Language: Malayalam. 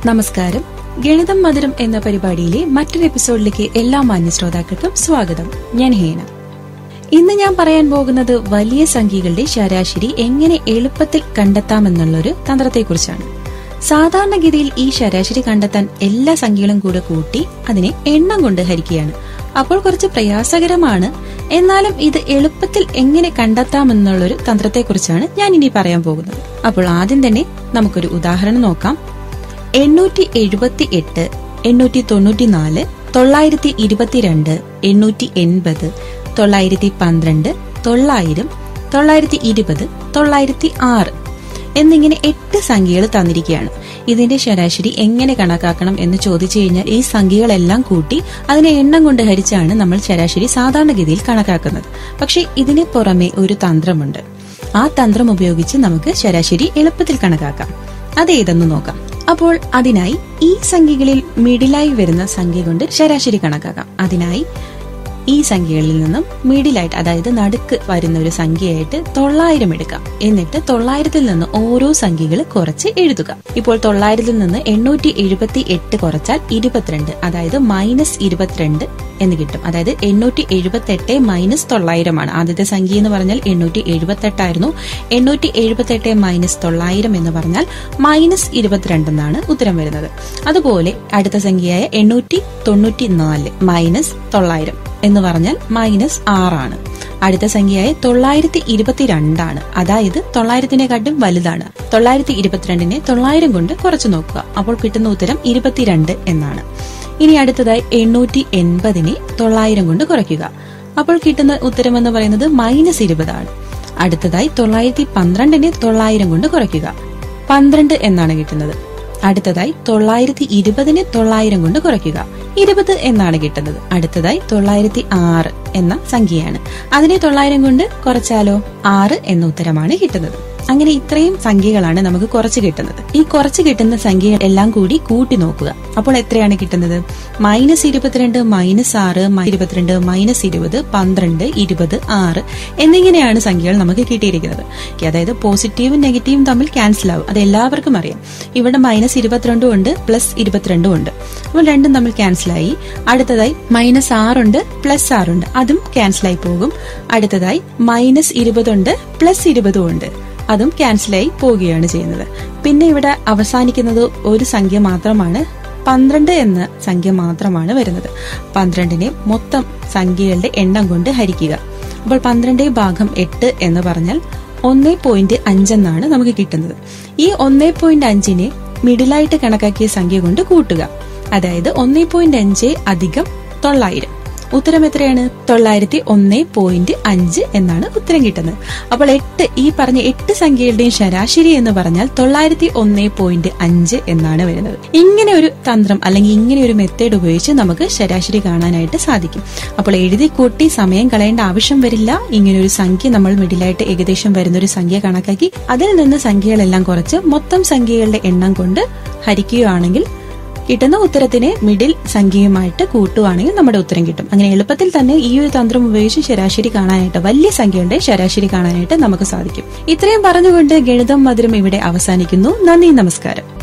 നമസ്കാരം ഗണിതം മധുരം എന്ന പരിപാടിയിലെ മറ്റൊരു എപ്പിസോഡിലേക്ക് എല്ലാ മാന്യ ശ്രോതാക്കൾക്കും സ്വാഗതം ഞാൻ ഹേന ഇന്ന് ഞാൻ പറയാൻ പോകുന്നത് വലിയ സംഖ്യകളുടെ ശരാശരി എങ്ങനെ എളുപ്പത്തിൽ കണ്ടെത്താമെന്നുള്ളൊരു തന്ത്രത്തെക്കുറിച്ചാണ് സാധാരണഗതിയിൽ ഈ ശരാശരി കണ്ടെത്താൻ എല്ലാ സംഖ്യകളും കൂടെ കൂട്ടി അതിനെ എണ്ണം കൊണ്ട് ഹരിക്കുകയാണ് അപ്പോൾ കുറച്ച് പ്രയാസകരമാണ് എന്നാലും ഇത് എളുപ്പത്തിൽ എങ്ങനെ കണ്ടെത്താമെന്നുള്ളൊരു തന്ത്രത്തെക്കുറിച്ചാണ് ഞാൻ ഇനി പറയാൻ പോകുന്നത് അപ്പോൾ ആദ്യം തന്നെ നമുക്കൊരു ഉദാഹരണം നോക്കാം എണ്ണൂറ്റി എഴുപത്തി എട്ട് എണ്ണൂറ്റി തൊണ്ണൂറ്റി നാല് തൊള്ളായിരത്തി ഇരുപത്തിരണ്ട് എണ്ണൂറ്റി എൺപത് തൊള്ളായിരത്തി പന്ത്രണ്ട് തൊള്ളായിരം തൊള്ളായിരത്തി ഇരുപത് തൊള്ളായിരത്തി ആറ് എന്നിങ്ങനെ എട്ട് സംഖ്യകൾ തന്നിരിക്കുകയാണ് ഇതിന്റെ ശരാശരി എങ്ങനെ കണക്കാക്കണം എന്ന് ചോദിച്ചു കഴിഞ്ഞാൽ ഈ സംഖ്യകളെല്ലാം കൂട്ടി അതിനെ എണ്ണം കൊണ്ട് ഹരിച്ചാണ് നമ്മൾ ശരാശരി സാധാരണഗതിയിൽ കണക്കാക്കുന്നത് പക്ഷെ ഇതിന് പുറമെ ഒരു തന്ത്രമുണ്ട് ആ തന്ത്രം ഉപയോഗിച്ച് നമുക്ക് ശരാശരി എളുപ്പത്തിൽ കണക്കാക്കാം അതേതെന്ന് നോക്കാം അപ്പോൾ അതിനായി ഈ സംഖ്യകളിൽ മിഡിലായി വരുന്ന സംഖ്യ കൊണ്ട് ശരാശരി കണക്കാക്കാം അതിനായി ഈ സംഖ്യകളിൽ നിന്നും മിഡിലായിട്ട് അതായത് നടുക്ക് വരുന്ന ഒരു സംഖ്യയായിട്ട് തൊള്ളായിരം എടുക്കാം എന്നിട്ട് തൊള്ളായിരത്തിൽ നിന്ന് ഓരോ സംഖ്യകൾ കുറച്ച് എഴുതുക ഇപ്പോൾ തൊള്ളായിരത്തിൽ നിന്ന് എണ്ണൂറ്റി എഴുപത്തി എട്ട് കുറച്ചാൽ ഇരുപത്തിരണ്ട് അതായത് മൈനസ് ഇരുപത്തിരണ്ട് എന്ന് കിട്ടും അതായത് എണ്ണൂറ്റി എഴുപത്തി എട്ട് മൈനസ് തൊള്ളായിരമാണ് ആദ്യത്തെ സംഖ്യ എന്ന് പറഞ്ഞാൽ എണ്ണൂറ്റി എഴുപത്തി എട്ടായിരുന്നു എണ്ണൂറ്റി എഴുപത്തി എട്ട് മൈനസ് തൊള്ളായിരം എന്ന് പറഞ്ഞാൽ മൈനസ് ഇരുപത്തിരണ്ട് എന്നാണ് ഉത്തരം വരുന്നത് അതുപോലെ അടുത്ത സംഖ്യയായ എണ്ണൂറ്റി തൊണ്ണൂറ്റി നാല് മൈനസ് തൊള്ളായിരം എന്ന് പറഞ്ഞാൽ മൈനസ് ആറാണ് അടുത്ത സംഖ്യയായ തൊള്ളായിരത്തി ഇരുപത്തിരണ്ടാണ് അതായത് തൊള്ളായിരത്തിനെക്കാട്ടും വലുതാണ് തൊള്ളായിരത്തി ഇരുപത്തിരണ്ടിനെ തൊള്ളായിരം കൊണ്ട് കുറച്ചു നോക്കുക അപ്പോൾ കിട്ടുന്ന ഉത്തരം ഇരുപത്തിരണ്ട് എന്നാണ് ഇനി അടുത്തതായി എണ്ണൂറ്റി എൺപതിനെ തൊള്ളായിരം കൊണ്ട് കുറയ്ക്കുക അപ്പോൾ കിട്ടുന്ന ഉത്തരം എന്ന് പറയുന്നത് മൈനസ് ഇരുപതാണ് അടുത്തതായി തൊള്ളായിരത്തി പന്ത്രണ്ടിനെ തൊള്ളായിരം കൊണ്ട് കുറയ്ക്കുക പന്ത്രണ്ട് എന്നാണ് കിട്ടുന്നത് അടുത്തതായി തൊള്ളായിരത്തി ഇരുപതിനെ തൊള്ളായിരം കൊണ്ട് കുറയ്ക്കുക ഇരുപത് എന്നാണ് കിട്ടുന്നത് അടുത്തതായി തൊള്ളായിരത്തി ആറ് എന്ന സംഖ്യയാണ് അതിനെ തൊള്ളായിരം കൊണ്ട് കുറച്ചാലോ ആറ് എന്ന ഉത്തരമാണ് കിട്ടുന്നത് അങ്ങനെ ഇത്രയും സംഖ്യകളാണ് നമുക്ക് കുറച്ച് കിട്ടുന്നത് ഈ കുറച്ച് കിട്ടുന്ന സംഖ്യ എല്ലാം കൂടി കൂട്ടി നോക്കുക അപ്പോൾ എത്രയാണ് കിട്ടുന്നത് മൈനസ് ഇരുപത്തിരണ്ട് മൈനസ് ആറ് ഇരുപത്തിരണ്ട് മൈനസ് ഇരുപത് പന്ത്രണ്ട് ഇരുപത് ആറ് എന്നിങ്ങനെയാണ് സംഖ്യകൾ നമുക്ക് കിട്ടിയിരിക്കുന്നത് അതായത് പോസിറ്റീവും നെഗറ്റീവും തമ്മിൽ ക്യാൻസൽ ആവും അത് എല്ലാവർക്കും അറിയാം ഇവിടെ മൈനസ് ഇരുപത്തിരണ്ടും ഉണ്ട് പ്ലസ് ഇരുപത്തിരണ്ടും ഉണ്ട് അപ്പോൾ രണ്ടും തമ്മിൽ ക്യാൻസലായി അടുത്തതായി മൈനസ് ആറുണ്ട് പ്ലസ് ആറുണ്ട് അതും ക്യാൻസലായി പോകും അടുത്തതായി മൈനസ് ഇരുപതുണ്ട് പ്ലസ് ഇരുപതും ഉണ്ട് അതും ക്യാൻസലായി പോവുകയാണ് ചെയ്യുന്നത് പിന്നെ ഇവിടെ അവസാനിക്കുന്നത് ഒരു സംഖ്യ മാത്രമാണ് പന്ത്രണ്ട് എന്ന സംഖ്യ മാത്രമാണ് വരുന്നത് പന്ത്രണ്ടിനെ മൊത്തം സംഖ്യകളുടെ എണ്ണം കൊണ്ട് ഹരിക്കുക അപ്പോൾ പന്ത്രണ്ട് ഭാഗം എട്ട് എന്ന് പറഞ്ഞാൽ ഒന്നേ പോയിന്റ് അഞ്ചെന്നാണ് നമുക്ക് കിട്ടുന്നത് ഈ ഒന്നേ പോയിന്റ് അഞ്ചിനെ മിഡിലായിട്ട് കണക്കാക്കിയ സംഖ്യ കൊണ്ട് കൂട്ടുക അതായത് ഒന്നേ പോയിന്റ് അഞ്ച് അധികം തൊള്ളായിരം ഉത്തരം എത്രയാണ് തൊള്ളായിരത്തി ഒന്ന് പോയിന്റ് അഞ്ച് എന്നാണ് ഉത്തരം കിട്ടുന്നത് അപ്പോൾ എട്ട് ഈ പറഞ്ഞ എട്ട് സംഖ്യകളുടെയും ശരാശരി എന്ന് പറഞ്ഞാൽ തൊള്ളായിരത്തി ഒന്ന് പോയിന്റ് അഞ്ച് എന്നാണ് വരുന്നത് ഇങ്ങനെ ഒരു തന്ത്രം അല്ലെങ്കിൽ ഇങ്ങനെ ഒരു മെത്തേഡ് ഉപയോഗിച്ച് നമുക്ക് ശരാശരി കാണാനായിട്ട് സാധിക്കും അപ്പോൾ എഴുതി കൂട്ടി സമയം കളയേണ്ട ആവശ്യം വരില്ല ഇങ്ങനെ ഒരു സംഖ്യ നമ്മൾ മിഡിലായിട്ട് ഏകദേശം വരുന്ന ഒരു സംഖ്യ കണക്കാക്കി അതിൽ നിന്ന് സംഖ്യകളെല്ലാം കുറച്ച് മൊത്തം സംഖ്യകളുടെ എണ്ണം കൊണ്ട് ഹരിക്കുകയാണെങ്കിൽ കിട്ടുന്ന ഉത്തരത്തിനെ മിഡിൽ സംഖ്യയുമായിട്ട് കൂട്ടുവാണെങ്കിൽ നമ്മുടെ ഉത്തരം കിട്ടും അങ്ങനെ എളുപ്പത്തിൽ തന്നെ ഈ ഒരു തന്ത്രം ഉപയോഗിച്ച് ശരാശരി കാണാനായിട്ട് വലിയ സംഖ്യയുടെ ശരാശരി കാണാനായിട്ട് നമുക്ക് സാധിക്കും ഇത്രയും പറഞ്ഞുകൊണ്ട് ഗണിതം മധുരം ഇവിടെ അവസാനിക്കുന്നു നന്ദി നമസ്കാരം